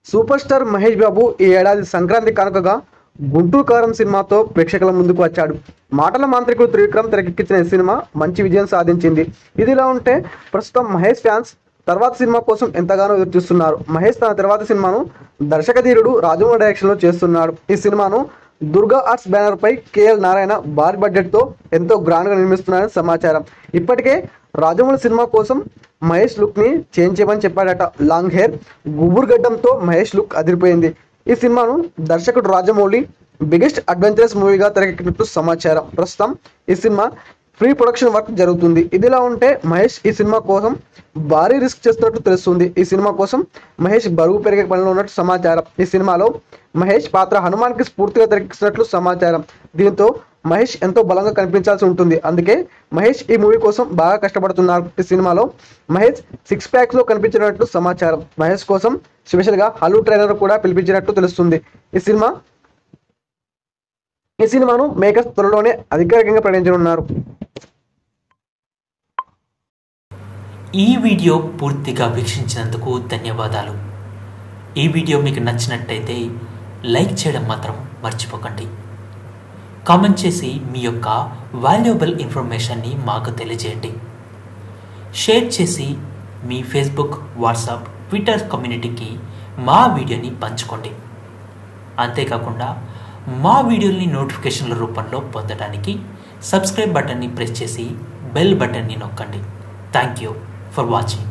super star Mahesh బాబు ఈ ఏడాది సంక్రాంతి కానుకగా గుంటూరు కారం సినిమాతో ప్రేక్షకుల ముందుకు వచ్చాడు మాటల మాంత్రికుడు త్రివిక్రమ్ తెరకెక్కించిన ఈ సినిమా మంచి విజయం సాధించింది ఇదిలా ఉంటే ప్రస్తుతం మహేష్ ఫ్యాన్స్ తర్వాత సినిమా కోసం ఎంతగానో ఎదురు చూస్తున్నారు మహేష్ తన తర్వాత సినిమాను దర్శకధీరుడు రాజమౌళి డైరెక్షన్లో చేస్తున్నాడు ఈ సినిమాను దుర్గా ఆర్ట్స్ బ్యానర్ పై కేఎల్ నారాయణ భారీ బడ్జెట్ తో ఎంతో గ్రాండ్ గా నిర్మిస్తున్నారని సమాచారం ఇప్పటికే రాజమౌళి సినిమా కోసం మహేష్ లుక్ ని చేంజ్ చేయమని చెప్పాడట లాంగ్ హెయిర్ గుబురు గడ్డంతో మహేష్ లుక్ అదిరిపోయింది ఈ సినిమాను దర్శకుడు రాజమౌళి బిగ్గెస్ట్ అడ్వెంచరస్ మూవీగా తెరకెక్కినట్టు సమాచారం ప్రస్తుతం ఈ సినిమా ప్రీ ప్రొడక్షన్ వర్క్ జరుగుతుంది ఇదిలా ఉంటే మహేష్ ఈ సినిమా కోసం భారీ రిస్క్ చేస్తున్నట్టు తెలుస్తుంది ఈ సినిమా కోసం మహేష్ బరువు పెరిగే పనిలో ఉన్నట్టు సమాచారం ఈ సినిమాలో మహేష్ పాత్ర హనుమాన్కి స్ఫూర్తిగా తెరకెక్కిస్తున్నట్లు సమాచారం దీంతో మహేష్ ఎంతో బలంగా కనిపించాల్సి ఉంటుంది అందుకే మహేష్ ఈ మూవీ కోసం బాగా కష్టపడుతున్నారు ఈ సినిమాలో మహేష్ సిక్స్ ప్యాక్స్ లో కనిపించినట్లు సమాచారం మహేష్ కోసం స్పెషల్ గా హలు ట్రైలర్ కూడా పిలిపించినట్టు తెలుస్తుంది ఈ సినిమా ఈ సినిమాను మేకర్స్ త్వరలోనే అధికారికంగా ప్రకటించనున్నారు ఈ వీడియో పూర్తిగా వీక్షించినందుకు ధన్యవాదాలు ఈ వీడియో మీకు నచ్చినట్టయితే లైక్ చేయడం మాత్రం మర్చిపోకండి కామెంట్ చేసి మీ యొక్క వాల్యుబుల్ ఇన్ఫర్మేషన్ని మాకు తెలియజేయండి షేర్ చేసి మీ ఫేస్బుక్ వాట్సాప్ ట్విట్టర్ కమ్యూనిటీకి మా వీడియోని పంచుకోండి అంతేకాకుండా మా వీడియోని నోటిఫికేషన్ల రూపంలో పొందడానికి సబ్స్క్రైబ్ బటన్ని ప్రెస్ చేసి బెల్ బటన్ని నొక్కండి థ్యాంక్ యూ ఫర్ వాచింగ్